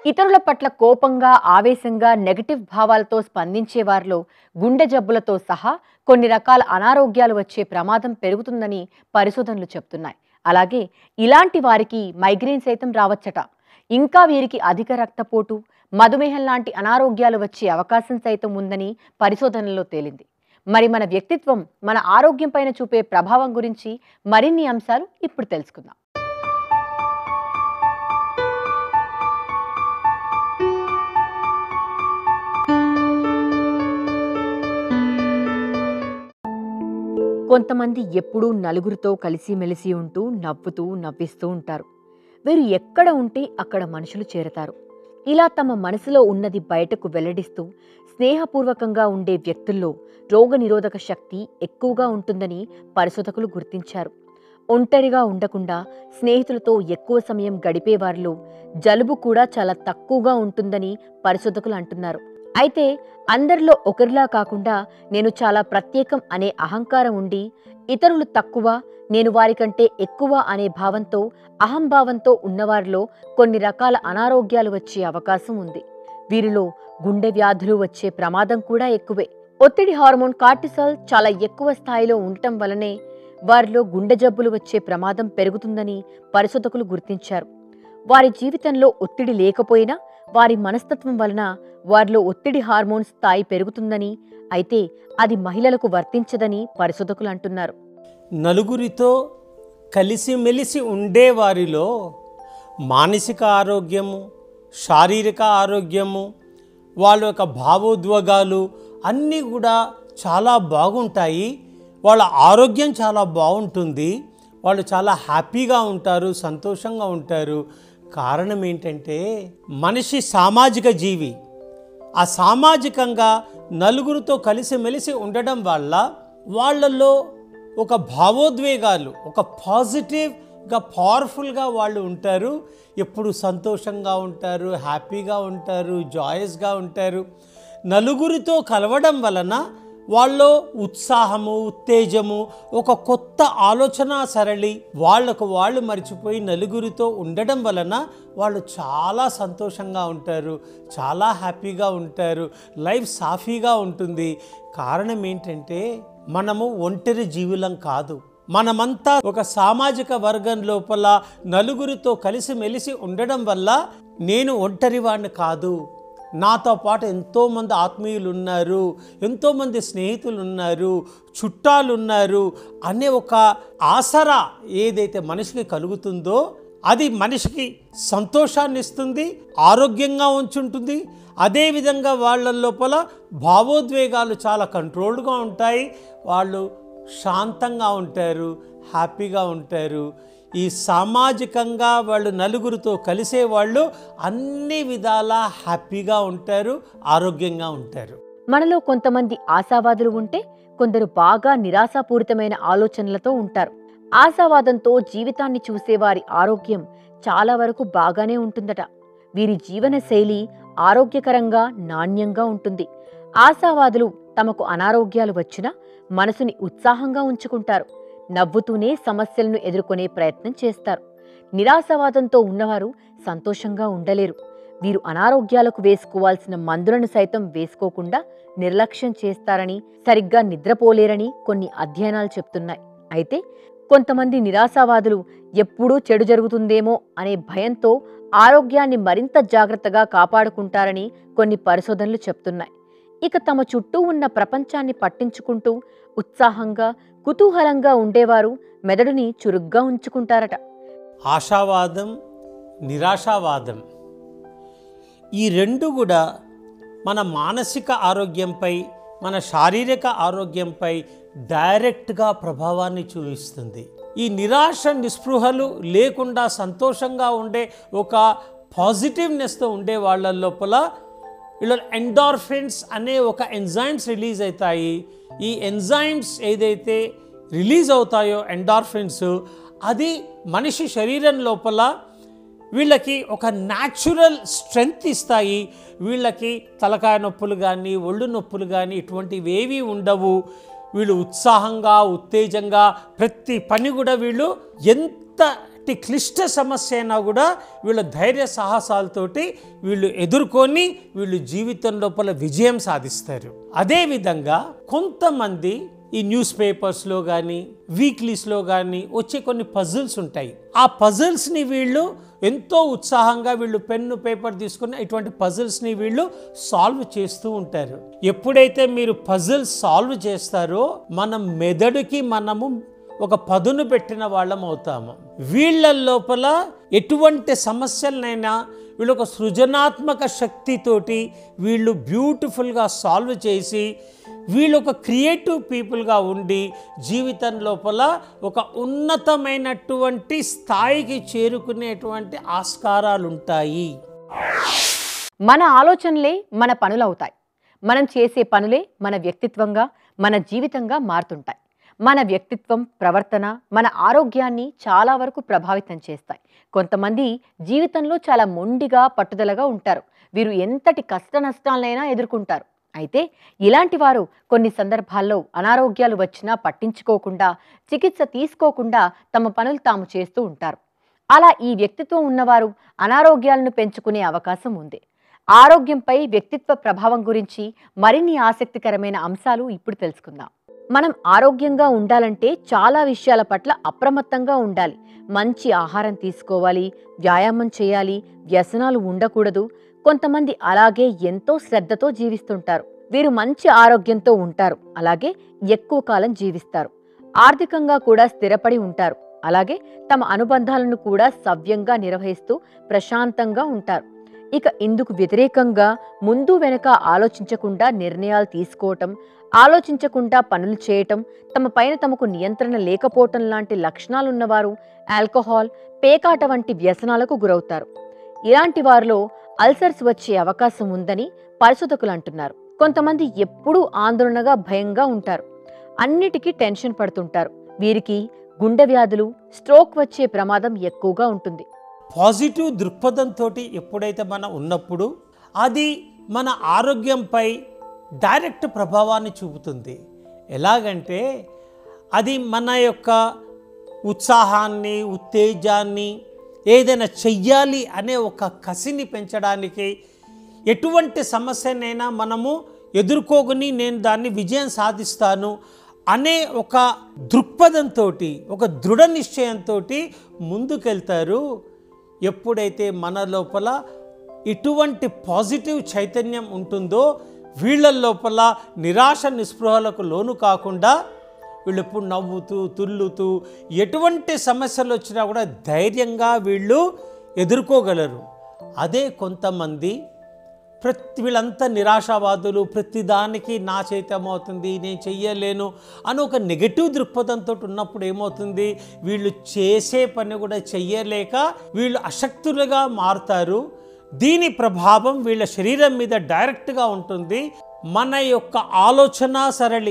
ఇతరుల పట్ల కోపంగా ఆవేశంగా నెగటివ్ భావాలతో స్పందించే వారిలో గుండె జబ్బులతో సహా కొన్ని రకాల అనారోగ్యాలు వచ్చే ప్రమాదం పెరుగుతుందని పరిశోధనలు చెప్తున్నాయి అలాగే ఇలాంటి వారికి మైగ్రేన్ సైతం రావచ్చట ఇంకా వీరికి అధిక రక్తపోటు మధుమేహం లాంటి అనారోగ్యాలు వచ్చే అవకాశం సైతం ఉందని పరిశోధనలో తేలింది మరి మన వ్యక్తిత్వం మన ఆరోగ్యం పైన చూపే ప్రభావం గురించి మరిన్ని అంశాలు ఇప్పుడు తెలుసుకుందాం కొంతమంది ఎప్పుడూ నలుగురితో కలిసిమెలిసి ఉంటూ నవ్వుతూ నవ్విస్తూ ఉంటారు వీరు ఎక్కడ ఉంటే అక్కడ మనుషులు చేరతారు ఇలా తమ మనసులో ఉన్నది బయటకు వెల్లడిస్తూ స్నేహపూర్వకంగా ఉండే వ్యక్తుల్లో రోగనిరోధక శక్తి ఎక్కువగా ఉంటుందని పరిశోధకులు గుర్తించారు ఒంటరిగా ఉండకుండా స్నేహితులతో ఎక్కువ సమయం గడిపే వారిలో జలుబు కూడా చాలా తక్కువగా ఉంటుందని పరిశోధకులు అంటున్నారు అయితే అందరిలో ఒకరిలా కాకుండా నేను చాలా ప్రత్యేకం అనే అహంకారం ఉండి ఇతరులు తక్కువ నేను వారికంటే ఎక్కువ అనే భావంతో అహంభావంతో ఉన్నవారిలో కొన్ని రకాల అనారోగ్యాలు వచ్చే అవకాశం ఉంది వీరిలో గుండె వ్యాధులు వచ్చే ప్రమాదం కూడా ఎక్కువే ఒత్తిడి హార్మోన్ కార్టిసాల్ చాలా ఎక్కువ స్థాయిలో ఉండటం వలనే వారిలో గుండె జబ్బులు వచ్చే ప్రమాదం పెరుగుతుందని పరిశోధకులు గుర్తించారు వారి జీవితంలో ఒత్తిడి లేకపోయినా వారి మనస్తత్వం వలన వారిలో ఒత్తిడి హార్మోన్ స్థాయి పెరుగుతుందని అయితే అది మహిళలకు వర్తించదని పరిశోధకులు అంటున్నారు నలుగురితో కలిసిమెలిసి ఉండే వారిలో మానసిక ఆరోగ్యము శారీరక ఆరోగ్యము వాళ్ళ యొక్క భావోద్వేగాలు అన్నీ కూడా చాలా బాగుంటాయి వాళ్ళ ఆరోగ్యం చాలా బాగుంటుంది వాళ్ళు చాలా హ్యాపీగా ఉంటారు సంతోషంగా ఉంటారు కారణం ఏంటంటే మనిషి సామాజిక జీవి ఆ సామాజికంగా నలుగురితో కలిసిమెలిసి ఉండడం వల్ల వాళ్ళల్లో ఒక భావోద్వేగాలు ఒక పాజిటివ్గా పవర్ఫుల్గా వాళ్ళు ఉంటారు ఎప్పుడు సంతోషంగా ఉంటారు హ్యాపీగా ఉంటారు జాయస్గా ఉంటారు నలుగురితో కలవడం వలన వాళ్ళలో ఉత్సాహము ఉత్తేజము ఒక కొత్త ఆలోచన సరళి వాళ్లకు వాళ్ళు మర్చిపోయి నలుగురితో ఉండడం వలన వాళ్ళు చాలా సంతోషంగా ఉంటారు చాలా హ్యాపీగా ఉంటారు లైఫ్ సాఫీగా ఉంటుంది కారణం ఏంటంటే మనము ఒంటరి జీవులం కాదు మనమంతా ఒక సామాజిక వర్గం లోపల నలుగురితో కలిసిమెలిసి ఉండడం వల్ల నేను ఒంటరివాడిని కాదు నాతో పాటు ఎంతోమంది ఆత్మీయులు ఉన్నారు ఎంతోమంది స్నేహితులు ఉన్నారు చుట్టాలు ఉన్నారు అనే ఒక ఆసరా ఏదైతే మనిషికి కలుగుతుందో అది మనిషికి సంతోషాన్ని ఇస్తుంది ఆరోగ్యంగా ఉంచుంటుంది అదేవిధంగా వాళ్ళ లోపల భావోద్వేగాలు చాలా కంట్రోల్డ్గా ఉంటాయి వాళ్ళు శాంతంగా ఉంటారు హ్యాపీగా ఉంటారు ఈ సామాజికంగా వాళ్ళు నలుగురితో కలిసే వాళ్ళు అన్ని విధాలా హ్యాపీగా ఉంటారు ఆరోగ్యంగా ఉంటారు మనలో కొంతమంది ఆశావాదులు ఉంటే కొందరు బాగా నిరాశాపూరితమైన ఆలోచనలతో ఉంటారు ఆశావాదంతో జీవితాన్ని చూసే వారి ఆరోగ్యం చాలా వరకు బాగానే ఉంటుందట వీరి జీవన శైలి ఆరోగ్యకరంగా నాణ్యంగా ఉంటుంది ఆశావాదులు తమకు అనారోగ్యాలు వచ్చినా మనసుని ఉత్సాహంగా ఉంచుకుంటారు నవ్వుతూనే సమస్యలను ఎదుర్కొనే ప్రయత్నం చేస్తారు నిరాశవాదంతో ఉన్నవారు సంతోషంగా ఉండలేరు వీరు అనారోగ్యాలకు వేసుకోవాల్సిన మందులను సైతం వేసుకోకుండా నిర్లక్ష్యం చేస్తారని సరిగ్గా నిద్రపోలేరని కొన్ని అధ్యయనాలు చెప్తున్నాయి అయితే కొంతమంది నిరాశావాదులు ఎప్పుడూ చెడు జరుగుతుందేమో అనే భయంతో ఆరోగ్యాన్ని మరింత జాగ్రత్తగా కాపాడుకుంటారని కొన్ని పరిశోధనలు చెప్తున్నాయి ఇక తమ చుట్టూ ఉన్న ప్రపంచాన్ని పట్టించుకుంటూ ఉత్సాహంగా కుతూహలంగా ఉండేవారు మెదడుని చురుగ్గా ఉంచుకుంటారట ఆశావాదం నిరాశావాదం ఈ రెండు కూడా మన మానసిక ఆరోగ్యంపై మన శారీరక ఆరోగ్యంపై డైరెక్ట్గా ప్రభావాన్ని చూపిస్తుంది ఈ నిరాశ నిస్పృహలు లేకుండా సంతోషంగా ఉండే ఒక పాజిటివ్నెస్తో ఉండే వాళ్ళ లోపల వీళ్ళ ఎండార్ఫిన్స్ అనే ఒక ఎంజైమ్స్ రిలీజ్ అవుతాయి ఈ ఎంజైమ్స్ ఏదైతే రిలీజ్ అవుతాయో ఎండార్ఫిన్స్ అది మనిషి శరీరం లోపల వీళ్ళకి ఒక న్యాచురల్ స్ట్రెంగ్త్ ఇస్తాయి వీళ్ళకి తలకాయ నొప్పులు కానీ ఒళ్ళు నొప్పులు కానీ ఇటువంటివి ఏవి ఉండవు వీళ్ళు ఉత్సాహంగా ఉత్తేజంగా ప్రతి పని కూడా వీళ్ళు ఎంత ఎటువంటి క్లిష్ట సమస్య అయినా కూడా వీళ్ళ ధైర్య సాహసాలతోటి వీళ్ళు ఎదుర్కొని వీళ్ళు జీవితం లోపల విజయం సాధిస్తారు అదేవిధంగా కొంతమంది ఈ న్యూస్ పేపర్స్లో కానీ వీక్లీస్లో కానీ వచ్చే కొన్ని పజిల్స్ ఉంటాయి ఆ పజిల్స్ని వీళ్ళు ఎంతో ఉత్సాహంగా వీళ్ళు పెన్ను పేపర్ తీసుకుని ఇటువంటి పజిల్స్ని వీళ్ళు సాల్వ్ చేస్తూ ఉంటారు ఎప్పుడైతే మీరు పజిల్స్ సాల్వ్ చేస్తారో మన మెదడుకి మనము ఒక పదును పెట్టిన వాళ్ళం అవుతాము వీళ్ళ లోపల ఎటువంటి సమస్యలనైనా వీళ్ళు ఒక సృజనాత్మక శక్తితోటి వీళ్ళు బ్యూటిఫుల్గా సాల్వ్ చేసి వీళ్ళు ఒక క్రియేటివ్ పీపుల్గా ఉండి జీవితం లోపల ఒక ఉన్నతమైనటువంటి స్థాయికి చేరుకునేటువంటి ఆస్కారాలు ఉంటాయి మన ఆలోచనలే మన పనులవుతాయి మనం చేసే పనులే మన వ్యక్తిత్వంగా మన జీవితంగా మారుతుంటాయి మన వ్యక్తిత్వం ప్రవర్తన మన ఆరోగ్యాన్ని చాలా వరకు ప్రభావితం చేస్తాయి కొంతమంది జీవితంలో చాలా మొండిగా పట్టుదలగా ఉంటారు వీరు ఎంతటి కష్ట నష్టాలనైనా ఎదుర్కొంటారు అయితే ఇలాంటి వారు కొన్ని సందర్భాల్లో అనారోగ్యాలు వచ్చినా పట్టించుకోకుండా చికిత్స తీసుకోకుండా తమ పనులు తాము చేస్తూ ఉంటారు అలా ఈ వ్యక్తిత్వం ఉన్నవారు అనారోగ్యాలను పెంచుకునే అవకాశం ఉంది ఆరోగ్యంపై వ్యక్తిత్వ ప్రభావం గురించి మరిన్ని ఆసక్తికరమైన అంశాలు ఇప్పుడు తెలుసుకుందాం మనం ఆరోగ్యంగా ఉండాలంటే చాలా విషయాల పట్ల అప్రమత్తంగా ఉండాలి మంచి ఆహారం తీసుకోవాలి వ్యాయామం చేయాలి వ్యసనాలు ఉండకూడదు కొంతమంది అలాగే ఎంతో శ్రద్ధతో జీవిస్తుంటారు వీరు మంచి ఆరోగ్యంతో ఉంటారు అలాగే ఎక్కువ కాలం జీవిస్తారు ఆర్థికంగా కూడా స్థిరపడి ఉంటారు అలాగే తమ అనుబంధాలను కూడా సవ్యంగా నిర్వహిస్తూ ప్రశాంతంగా ఉంటారు ఇక ఇందుకు వ్యతిరేకంగా ముందు వెనక ఆలోచించకుండా నిర్ణయాలు తీసుకోవటం ఆలోచించకుండా పనులు చేయటం తమ పైన తమకు నియంత్రణ లేకపోవటం లాంటి లక్షణాలున్నవారు ఆల్కహాల్ పేకాట వంటి వ్యసనాలకు గురవుతారు ఇలాంటి వారిలో అల్సర్స్ వచ్చే అవకాశం ఉందని పరిశోధకులు అంటున్నారు కొంతమంది ఎప్పుడూ ఆందోళనగా భయంగా ఉంటారు అన్నిటికీ టెన్షన్ పడుతుంటారు వీరికి గుండె వ్యాధులు స్ట్రోక్ వచ్చే ప్రమాదం ఎక్కువగా ఉంటుంది పాజిటివ్ దృక్పథంతో ఎప్పుడైతే మనం ఉన్నప్పుడు అది మన ఆరోగ్యంపై డైరెక్ట్ ప్రభావాన్ని చూపుతుంది ఎలాగంటే అది మన యొక్క ఉత్సాహాన్ని ఉత్తేజాన్ని ఏదైనా చెయ్యాలి అనే ఒక కసిని పెంచడానికి ఎటువంటి సమస్యనైనా మనము ఎదుర్కోకుని నేను దాన్ని విజయం సాధిస్తాను అనే ఒక దృక్పథంతో ఒక దృఢ నిశ్చయంతో ముందుకెళ్తారు ఎప్పుడైతే మన లోపల ఇటువంటి పాజిటివ్ చైతన్యం ఉంటుందో వీళ్ళ లోపల నిరాశ నిస్పృహలకు లోను కాకుండా వీళ్ళు ఎప్పుడు నవ్వుతూ తుల్లుతూ ఎటువంటి సమస్యలు వచ్చినా కూడా ధైర్యంగా వీళ్ళు ఎదుర్కోగలరు అదే కొంతమంది ప్రతి వీళ్ళంతా నిరాశావాదులు ప్రతిదానికి నా చేతం అవుతుంది నేను చెయ్యలేను అని ఒక నెగటివ్ దృక్పథంతో ఉన్నప్పుడు ఏమవుతుంది వీళ్ళు చేసే పని కూడా చెయ్యలేక వీళ్ళు అశక్తులుగా మారుతారు దీని ప్రభావం వీళ్ళ శరీరం మీద డైరెక్ట్గా ఉంటుంది మన యొక్క ఆలోచన సరళి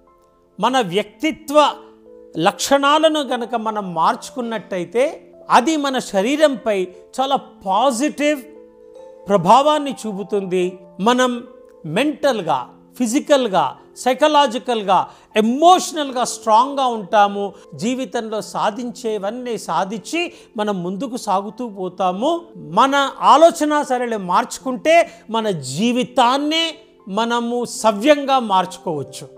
మన వ్యక్తిత్వ లక్షణాలను గనక మనం మార్చుకున్నట్టయితే అది మన శరీరంపై చాలా పాజిటివ్ ప్రభావాన్ని చూపుతుంది మనం మెంటల్గా ఫిజికల్గా సైకలాజికల్గా ఎమోషనల్గా స్ట్రాంగ్గా ఉంటాము జీవితంలో సాధించేవన్నీ సాధించి మనం ముందుకు సాగుతూ పోతాము మన ఆలోచన సరళి మార్చుకుంటే మన జీవితాన్నే మనము సవ్యంగా మార్చుకోవచ్చు